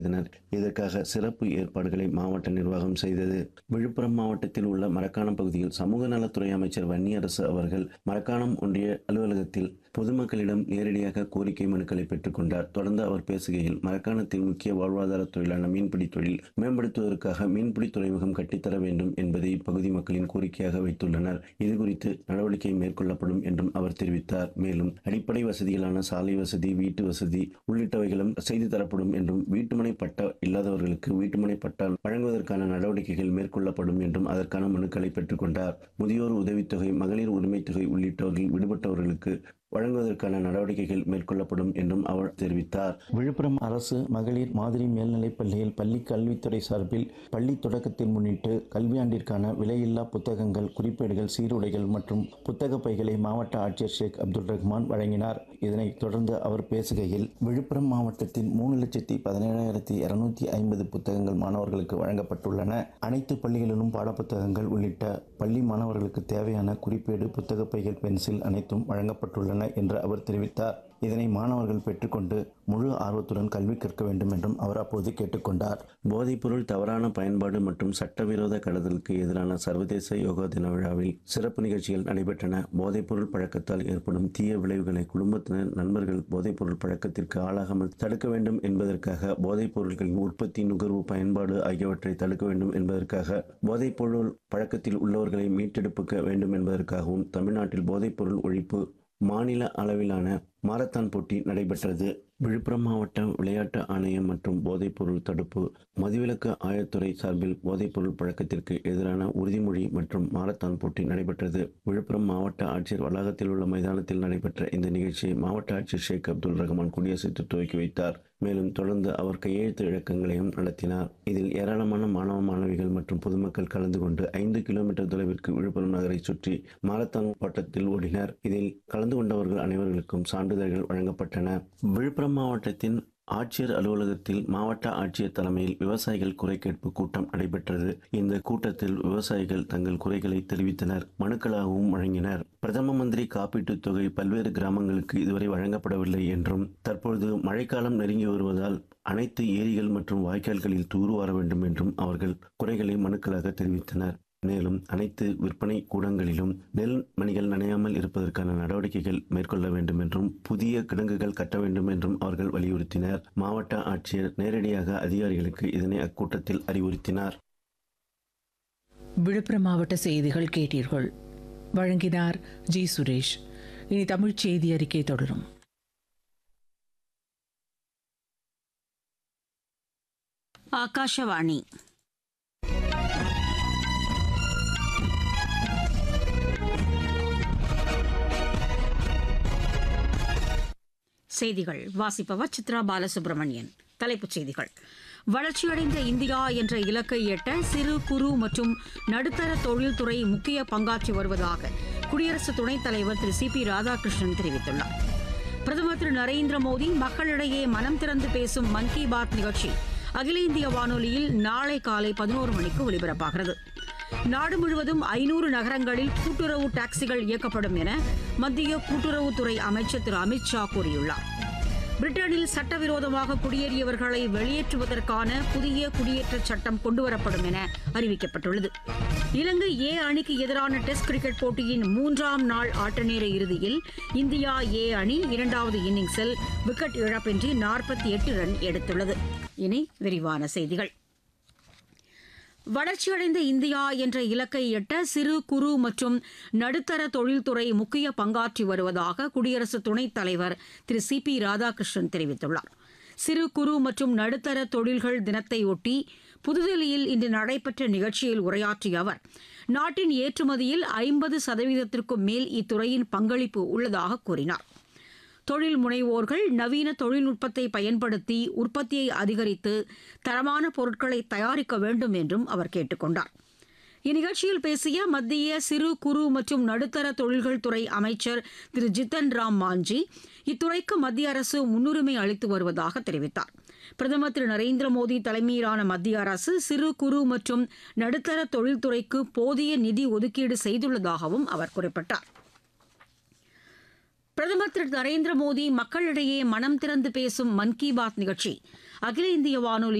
இதனர் இதற்காக சிறப்பு ஏற்பாடுகளை மாவட்ட நிர்வாகம் செய்தது விழுப்புரம் மாவட்டத்தில் உள்ள மரக்காணம் பகுதியில் சமூக நலத்துறை அமைச்சர் வன்னியரசு அவர்கள் மரக்காணம் ஒன்றிய அலுவலகத்தில் பொதுமக்களிடம் நேரடியாக கோரிக்கை மனுக்களை பெற்றுக்கொண்டார் தொடர்ந்து அவர் பேசுகையில் மரக்காணத்தில் முக்கிய வாழ்வாதார தொழிலான மீன்பிடி தொழில் மேம்படுத்துவதற்காக மீன்பிடி துறைமுகம் கட்டித்தர வேண்டும் என்பதை இப்பகுதி மக்களின் கோரிக்கையாக வைத்துள்ளனர் இதுகுறித்து நடவடிக்கை மேற்கொள்ளப்படும் என்றும் அவர் தெரிவித்தார் மேலும் அடிப்படை வசதிகளான சாலை வசதி வீட்டு வசதி உள்ளிட்டவைகளும் செய்து தரப்படும் என்றும் வீட்டுமனை பட்டா இல்லாதவர்களுக்கு வீட்டுமனை பட்டா வழங்குவதற்கான நடவடிக்கைகள் மேற்கொள்ளப்படும் என்றும் அதற்கான மனுக்களை பெற்றுக்கொண்டார் முதியோர் உதவித்தொகை மகளிர் உரிமைத் தொகை உள்ளிட்டவர்கள் விடுபட்டவர்களுக்கு வழங்குவதற்கான நடவடிக்கைகள் மேற்கொள்ளப்படும் என்றும் அவர் தெரிவித்தார் விழுப்புரம் அரசு மகளிர் மாதிரி மேல்நிலைப் பள்ளியில் பள்ளி கல்வித்துறை சார்பில் பள்ளி தொடக்கத்தை முன்னிட்டு கல்வியாண்டிற்கான விலையில்லா புத்தகங்கள் குறிப்பேடுகள் சீருடைகள் மற்றும் புத்தக பைகளை மாவட்ட ஆட்சியர் ஷேக் அப்துல் ரஹ்மான் வழங்கினார் இதனைத் தொடர்ந்து அவர் பேசுகையில் விழுப்புரம் மாவட்டத்தில் மூணு லட்சத்தி பதினேழாயிரத்தி இருநூத்தி ஐம்பது புத்தகங்கள் மாணவர்களுக்கு வழங்கப்பட்டுள்ளன அனைத்து பள்ளிகளிலும் பாடப்புத்தகங்கள் உள்ளிட்ட பள்ளி மாணவர்களுக்கு தேவையான குறிப்பேடு புத்தக பைகள் பென்சில் அனைத்தும் வழங்கப்பட்டுள்ளன என்று அவர் தெரிவித்தார் இதனை மாணவர்கள் பெற்றுக்கொண்டு முழு ஆர்வத்துடன் கல்வி கற்க வேண்டும் என்றும் அவர் அப்போது கேட்டுக்கொண்டார் போதைப்பொருள் தவறான பயன்பாடு மற்றும் சட்டவிரோத கடத்தலுக்கு எதிரான சர்வதேச யோகா தின விழாவில் சிறப்பு நிகழ்ச்சிகள் நடைபெற்றன போதைப்பொருள் பழக்கத்தால் ஏற்படும் தீய விளைவுகளை குடும்பத்தினர் நண்பர்கள் போதைப்பொருள் பழக்கத்திற்கு ஆளாகாமல் தடுக்க வேண்டும் என்பதற்காக போதைப் பொருட்களின் உற்பத்தி நுகர்வு பயன்பாடு ஆகியவற்றை தடுக்க வேண்டும் என்பதற்காக போதைப்பொருள் பழக்கத்தில் உள்ளவர்களை மீட்டெடுப்புக்க வேண்டும் என்பதற்காகவும் தமிழ்நாட்டில் போதைப்பொருள் ஒழிப்பு மாநில அளவிலான மாரத்தான் போட்டி நடைபெற்றது விழுப்புரம் மாவட்ட விளையாட்டு ஆணையம் மற்றும் போதைப்பொருள் தடுப்பு மதுவிலக்கு ஆயத்துறை சார்பில் போதைப்பொருள் பழக்கத்திற்கு எதிரான உறுதிமொழி மற்றும் மாரத்தான் போட்டி நடைபெற்றது விழுப்புரம் மாவட்ட ஆட்சியர் வளாகத்தில் உள்ள மைதானத்தில் நடைபெற்ற இந்த நிகழ்ச்சியை மாவட்ட ஆட்சியர் ஷேக் அப்துல் ரஹ்மான் குடியரசுத்து துவக்கி வைத்தார் மேலும் தொடர்ந்து அவர் கையெழுத்து இழக்கங்களையும் நடத்தினார் இதில் ஏராளமான மாணவ மாணவிகள் மற்றும் பொதுமக்கள் கலந்து கொண்டு ஐந்து கிலோமீட்டர் தொலைவிற்கு விழுப்புரம் நகரை சுற்றி மாரத்தான் ஓட்டத்தில் ஓடினர் இதில் கலந்து கொண்டவர்கள் அனைவர்களுக்கும் சான்றிதழ்கள் வழங்கப்பட்டன விழுப்புரம் மாவட்டத்தின் ஆட்சியர் அலுவலகத்தில் மாவட்ட ஆட்சியர் தலைமையில் விவசாயிகள் குறை கேட்பு கூட்டம் நடைபெற்றது இந்த கூட்டத்தில் விவசாயிகள் தங்கள் குறைகளை தெரிவித்தனர் மனுக்களாகவும் வழங்கினர் பிரதம மந்திரி காப்பீட்டுத் தொகை பல்வேறு கிராமங்களுக்கு இதுவரை வழங்கப்படவில்லை என்றும் தற்பொழுது மழைக்காலம் நெருங்கி வருவதால் அனைத்து ஏரிகள் மற்றும் வாய்க்கால்களில் தூர்வார வேண்டும் என்றும் அவர்கள் குறைகளை மனுக்களாக தெரிவித்தனர் மேலும் அனைத்து விற்பனை கூடங்களிலும் நெல் மணிகள் நனையாமல் இருப்பதற்கான நடவடிக்கைகள் மேற்கொள்ள வேண்டும் என்றும் புதிய கிடங்குகள் கட்ட வேண்டும் என்றும் அவர்கள் வலியுறுத்தினர் மாவட்ட ஆட்சியர் நேரடியாக அதிகாரிகளுக்கு இதனை அக்கூட்டத்தில் அறிவுறுத்தினார் விழுப்புரம் மாவட்ட செய்திகள் கேட்டீர்கள் வழங்கினார் ஜி சுரேஷ் இனி தமிழ்ச் செய்தி அறிக்கை தொடரும் ಆಕಾಶವಾಣಿ செய்திகள் வாசிப்பவர் சித்ரா பாலசுப்ரமணியன் தலைப்புச் செய்திகள் வளர்ச்சியடைந்த இந்தியா என்ற இலக்கை எட்ட சிறு குறு மற்றும் நடுத்தர தொழில்துறை முக்கிய பங்காற்றி வருவதாக குடியரசு துணைத் தலைவர் திரு சி பி ராதாகிருஷ்ணன் தெரிவித்துள்ளார் பிரதமர் திரு நரேந்திர மோடி மக்களிடையே மனம் திறந்து பேசும் மன் கி பாத் நிகழ்ச்சி அகில இந்திய வானொலியில் நாளை காலை பதினோரு மணிக்கு ஒலிபரப்பாகிறது நாடு முழுவதும் ஐநூறு நகரங்களில் கூட்டுறவு டாக்ஸிகள் இயக்கப்படும் என மத்திய கூட்டுறவுத்துறை அமைச்சர் திரு அமித் ஷா கூறியுள்ளார் பிரிட்டனில் சட்டவிரோதமாக குடியேறியவர்களை வெளியேற்றுவதற்கான புதிய குடியேற்ற சட்டம் கொண்டுவரப்படும் என அறிவிக்கப்பட்டுள்ளது இலங்கை ஏ அணிக்கு எதிரான டெஸ்ட் கிரிக்கெட் போட்டியின் மூன்றாம் நாள் ஆட்டநேர இறுதியில் இந்தியா ஏ அணி இரண்டாவது இன்னிங்ஸில் விக்கெட் இழப்பின்றி நாற்பத்தி எட்டு ரன் எடுத்துள்ளது இனி விரிவான செய்திகள் வளர்ச்சியடைந்த இந்தியா என்ற இலக்கை எட்ட சிறு குறு மற்றும் நடுத்தர தொழில்துறை முக்கிய பங்காற்றி வருவதாக குடியரசு துணைத் தலைவர் திரு சி பி ராதாகிருஷ்ணன் தெரிவித்துள்ளார் சிறு குறு மற்றும் நடுத்தர தொழில்கள் தினத்தையொட்டி புதுதில்லியில் இன்று நடைபெற்ற நிகழ்ச்சியில் உரையாற்றிய அவர் நாட்டின் ஏற்றுமதியில் ஐம்பது சதவீதத்திற்கும் மேல் இத்துறையின் பங்களிப்பு உள்ளதாக கூறினார் தொழில் முனைவோர்கள் நவீன தொழில்நுட்பத்தை பயன்படுத்தி உற்பத்தியை அதிகரித்து தரமான பொருட்களை தயாரிக்க வேண்டும் என்றும் அவர் கேட்டுக் கொண்டார் இந்நிகழ்ச்சியில் பேசிய மத்திய சிறு குறு மற்றும் நடுத்தர தொழில்கள் துறை அமைச்சர் திரு ஜித்தன் ராம் மாஞ்சி இத்துறைக்கு மத்திய அரசு முன்னுரிமை அளித்து வருவதாக தெரிவித்தார் பிரதமர் திரு நரேந்திர மோடி தலைமையிலான மத்திய அரசு சிறு குறு மற்றும் நடுத்தர தொழில்துறைக்கு போதிய நிதி ஒதுக்கீடு செய்துள்ளதாகவும் அவர் குறிப்பிட்டார் பிரதமர் திரு நரேந்திர மோடி மக்களிடையே மனம் திறந்து பேசும் மன் கி பாத் நிகழ்ச்சி அகில இந்திய வானொலி